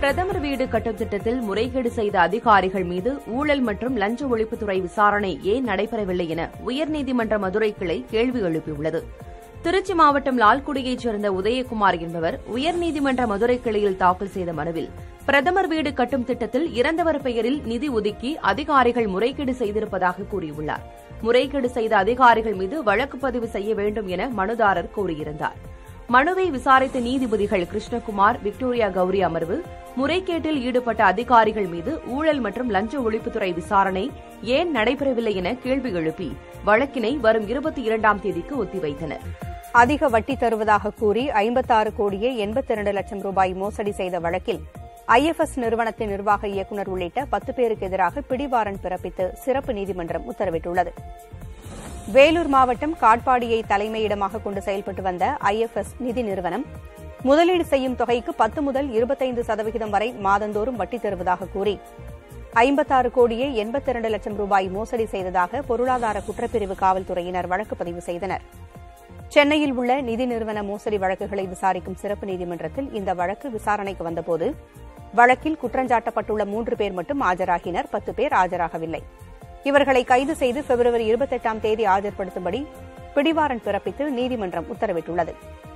பிரதமர் வீடு கட்டும் திட்டத்தில் முறைகேடு செய்த அதிகாரிகள் மீது ஊழல் மற்றும் லஞ்ச ஒழிப்புத்துறை விசாரணை ஏன் நடைபெறவில்லை என உயர்நீதிமன்ற மதுரை கிளை கேள்வி எழுப்பியுள்ளது திருச்சி மாவட்டம் லால்குடியைச் சேர்ந்த உதயகுமார் என்பவர் உயர்நீதிமன்ற மதுரை கிளையில் தாக்கல் செய்த மனுவில் பிரதமர் வீடு கட்டும் திட்டத்தில் இறந்தவர் பெயரில் நிதி ஒதுக்கி அதிகாரிகள் முறைகேடு செய்திருப்பதாக கூறியுள்ளார் முறைகேடு செய்த அதிகாரிகள் மீது வழக்கு பதிவு செய்ய வேண்டும் என மனுதாரர் கோரியிருந்தார் மனுவை விசாரித்த நீதிபதிகள் கிருஷ்ணகுமார் விக்டோரியா கௌரி அமர்வு முறைகேட்டில் ஈடுபட்ட அதிகாரிகள் மீது ஊழல் மற்றும் லஞ்ச ஒழிப்புத்துறை விசாரணை ஏன் நடைபெறவில்லை என கேள்வி எழுப்பி வழக்கினை வரும் இருபத்தி இரண்டாம் தேதிக்கு ஒத்திவைத்தனர் அதிக வட்டி தருவதாக கூறி ஐம்பத்தாறு கோடியே எண்பத்தி இரண்டு லட்சம் ரூபாய் மோசடி செய்த வழக்கில் ஐஎஃப்எஸ் நிறுவனத்தின் நிர்வாக இயக்குநர் உள்ளிட்ட பத்து பேருக்கு எதிராக பிடிவாரண்ட் பிறப்பித்து சிறப்பு நீதிமன்றம் உத்தரவிட்டுள்ளது வேலூர் மாவட்டம் காட்பாடியை தலைமையிடமாக கொண்டு செயல்பட்டு வந்த ஐஎஃப்எஸ் நிதி நிறுவனம் முதலீடு செய்யும் தொகைக்கு பத்து முதல் இருபத்தைந்து சதவிகிதம் வரை மாதந்தோறும் வட்டி தருவதாக கூறி ஐம்பத்தாறு கோடியே எண்பத்தி இரண்டு லட்சம் ரூபாய் மோசடி செய்ததாக பொருளாதார குற்றப்பிரிவு காவல்துறையினர் வழக்கு பதிவு செய்தனர் சென்னையில் உள்ள நிதி நிறுவன மோசடி வழக்குகளை விசாரிக்கும் சிறப்பு நீதிமன்றத்தில் இந்த வழக்கு விசாரணைக்கு வந்தபோது வழக்கில் குற்றஞ்சாட்டப்பட்டுள்ள மூன்று பேர் மட்டும் ஆஜராகினர் பத்து பேர் ஆஜராகவில்லை இவர்களை கைது செய்து பிப்ரவரி இருபத்தெட்டாம் தேதி ஆஜர்படுத்தும்படி பிடிவாரண்ட் பிறப்பித்து நீதிமன்றம் உத்தரவிட்டுள்ளது